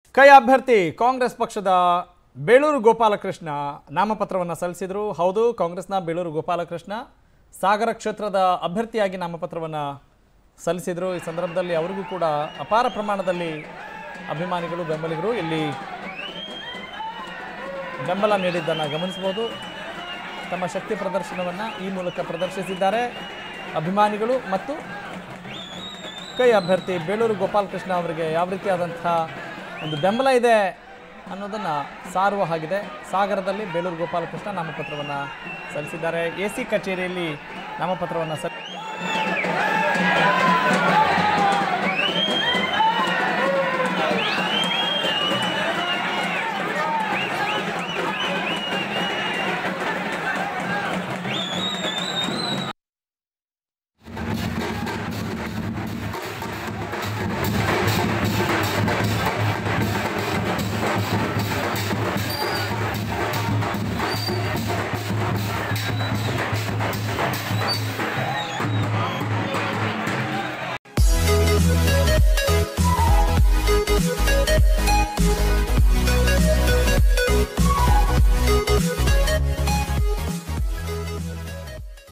ಕೈ ಅಭ್ಯರ್ಥಿ ಕಾಂಗ್ರೆಸ್ ಪಕ್ಷದ ಬೇಳೂರು ಗೋಪಾಲಕೃಷ್ಣ ನಾಮಪತ್ರವನ್ನು ಸಲ್ಲಿಸಿದರು ಹೌದು ಕಾಂಗ್ರೆಸ್ನ ಬೇಳೂರು ಗೋಪಾಲಕೃಷ್ಣ ಸಾಗರ ಕ್ಷೇತ್ರದ ಅಭ್ಯರ್ಥಿಯಾಗಿ ನಾಮಪತ್ರವನ್ನು ಸಲ್ಲಿಸಿದರು ಈ ಸಂದರ್ಭದಲ್ಲಿ ಅವರಿಗೂ ಕೂಡ ಅಪಾರ ಪ್ರಮಾಣದಲ್ಲಿ ಅಭಿಮಾನಿಗಳು ಬೆಂಬಲಿಗರು ಇಲ್ಲಿ ಬೆಂಬಲ ನೀಡಿದ್ದನ್ನು ಗಮನಿಸಬಹುದು ತಮ್ಮ ಶಕ್ತಿ ಪ್ರದರ್ಶನವನ್ನು ಈ ಮೂಲಕ ಪ್ರದರ್ಶಿಸಿದ್ದಾರೆ ಅಭಿಮಾನಿಗಳು ಮತ್ತು ಕೈ ಅಭ್ಯರ್ಥಿ ಬೇಳೂರು ಗೋಪಾಲಕೃಷ್ಣ ಅವರಿಗೆ ಯಾವ ರೀತಿಯಾದಂಥ ಒಂದು ಬೆಂಬಲ ಇದೆ ಅನ್ನೋದನ್ನು ಸಾರುವ ಹಾಗಿದೆ ಸಾಗರದಲ್ಲಿ ಬೇಳೂರು ಗೋಪಾಲಕೃಷ್ಣ ನಾಮಪತ್ರವನ್ನು ಸಲ್ಲಿಸಿದ್ದಾರೆ ಎ ಸಿ ಕಚೇರಿಯಲ್ಲಿ ನಾಮಪತ್ರವನ್ನು ಸಲ್